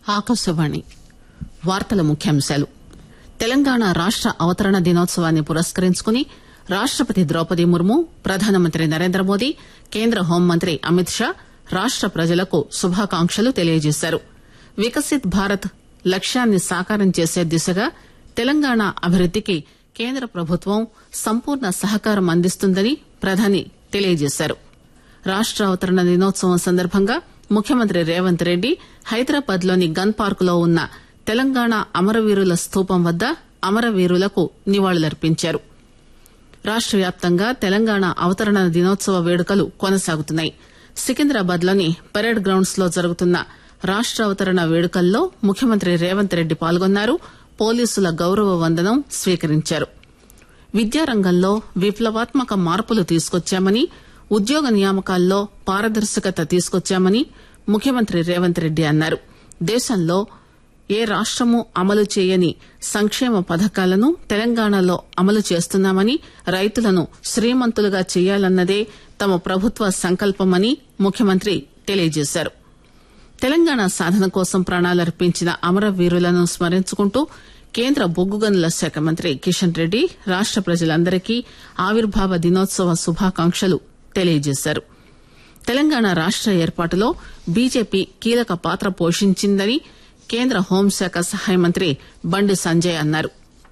ఆకాశవాణి వార్తల ముఖ్యాంశాలు తెలంగాణ రాష్ట అవతరణ దినోత్సవాన్ని పురస్కరించుకుని రాష్టపతి ద్రౌపది ముర్ము ప్రధానమంత్రి నరేంద్రమోదీ కేంద్ర హోంమంత్రి అమిత్ షా రాష్ట ప్రజలకు శుభాకాంక్షలు తెలియజేశారు వికసిత్ భారత్ లక్ష్యాన్ని సాకారం చేసే దిశగా తెలంగాణ అభివృద్దికి కేంద్ర ప్రభుత్వం సంపూర్ణ సహకారం అందిస్తుందని ప్రధాని తెలియజేశారు రాష్ట అవతరణ దినోత్సవం సందర్భంగా ముఖ్యమంత్రి రేవంత్ రెడ్డి హైదరాబాద్ లోని గన్ పార్క్ లో ఉన్న తెలంగాణ అమరవీరుల స్తూపం వద్ద అమరవీరులకు నివాళులర్పించారు రాష్ట వ్యాప్తంగా తెలంగాణ అవతరణ దినోత్సవ వేడుకలు కొనసాగుతున్నాయి సికింద్రాబాద్ లోని పరేడ్ గ్రౌండ్స్ లో జరుగుతున్న రాష్ట అవతరణ వేడుకల్లో ముఖ్యమంత్రి రేవంత్ రెడ్డి పాల్గొన్నారు పోలీసుల గౌరవ వందనం స్వీకరించారు విద్యారంగంలో విప్లవాత్మక మార్పులు తీసుకొచ్చామని ఉద్యోగ నియామకాల్లో పారదర్శకత తీసుకొచ్చామని ముఖ్యమంత్రి రేవంత్ రెడ్డి అన్నారు దేశంలో ఏ రాష్టమూ అమలు చేయని సంక్షేమ పథకాలను తెలంగాణలో అమలు చేస్తున్నామని రైతులను శ్రీమంతులుగా చేయాలన్నదే తమ ప్రభుత్వ సంకల్పమని ముఖ్యమంత్రి తెలియజేశారు తెలంగాణ సాధన కోసం ప్రాణాలర్పించిన అమరవీరులను స్మరించుకుంటూ కేంద్ర బొగ్గు గనుల శాఖ మంత్రి కిషన్ రెడ్డి రాష్ట ప్రజలందరికీ ఆవిర్భావ దినోత్సవ శుభాకాంక్షలు తెలియజేశారు తెలంగాణ రాష్ట ఏర్పాటులో బీజేపీ కీలక పాత్ర పోషించిందని కేంద్ర హోంశాఖ సహాయ మంత్రి బండి సంజయ్ అన్నారు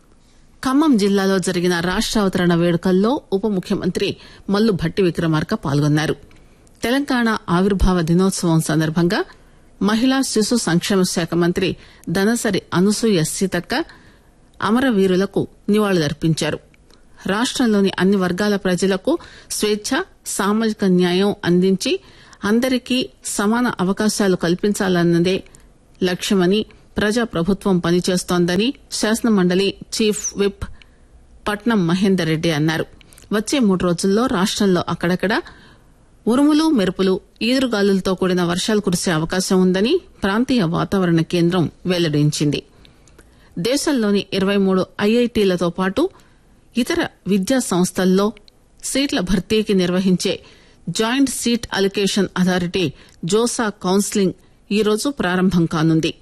ఖమ్మం జిల్లాలో జరిగిన రాష్ట అవతరణ వేడుకల్లో ఉప ముఖ్యమంత్రి మల్లు భట్టి విక్రమార్క పాల్గొన్నారు తెలంగాణ ఆవిర్భావ దినోత్సవం సందర్భంగా మహిళా శిశు సంక్షేమ శాఖ మంత్రి దనసరి అనసూయ సీతక్క అమరవీరులకు నివాళులర్పించారు రాష్టంలోని అన్ని వర్గాల ప్రజలకు స్వేచ్ఛ సామాజిక న్యాయం అందించి అందరికీ సమాన అవకాశాలు కల్పించాలన్నదే లక్ష్యమని ప్రజా ప్రభుత్వం పనిచేస్తోందని శాసనమండలి చీఫ్ విప్ పట్నం మహేందర్ రెడ్డి అన్నారు వచ్చే మూడు రోజుల్లో రాష్టంలో అక్కడక్కడ ఉరుములు మెరుపులు ఈదురుగాలులతో కూడిన వర్షాలు కురిసే అవకాశం ఉందని ప్రాంతీయ వాతావరణ కేంద్రం వెల్లడించింది దేశంలోని ఇరవై మూడు ఐఐటీలతో పాటు ఇతర విద్యా సంస్థల్లో సీట్ల భర్తీకి నిర్వహించే joint seat allocation authority JoSAA counselling ఈరోజు ప్రారంభం కానుంది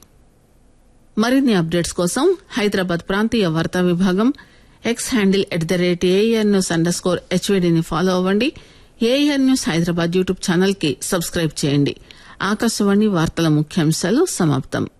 మరిన్ని అప్డేట్స్ కోసం హైదరాబాద్ ప్రాంతీయ వార్తా విభాగం X handle at the rate AIR news underscore స్కోర్ హెచ్వీడీని ఫాలో అవ్వండి AIR news Hyderabad YouTube channel కి సబ్స్క్రైబ్ చేయండి ఆకాశవాణి వార్తల ముఖ్యాంశాలు సమాప్తం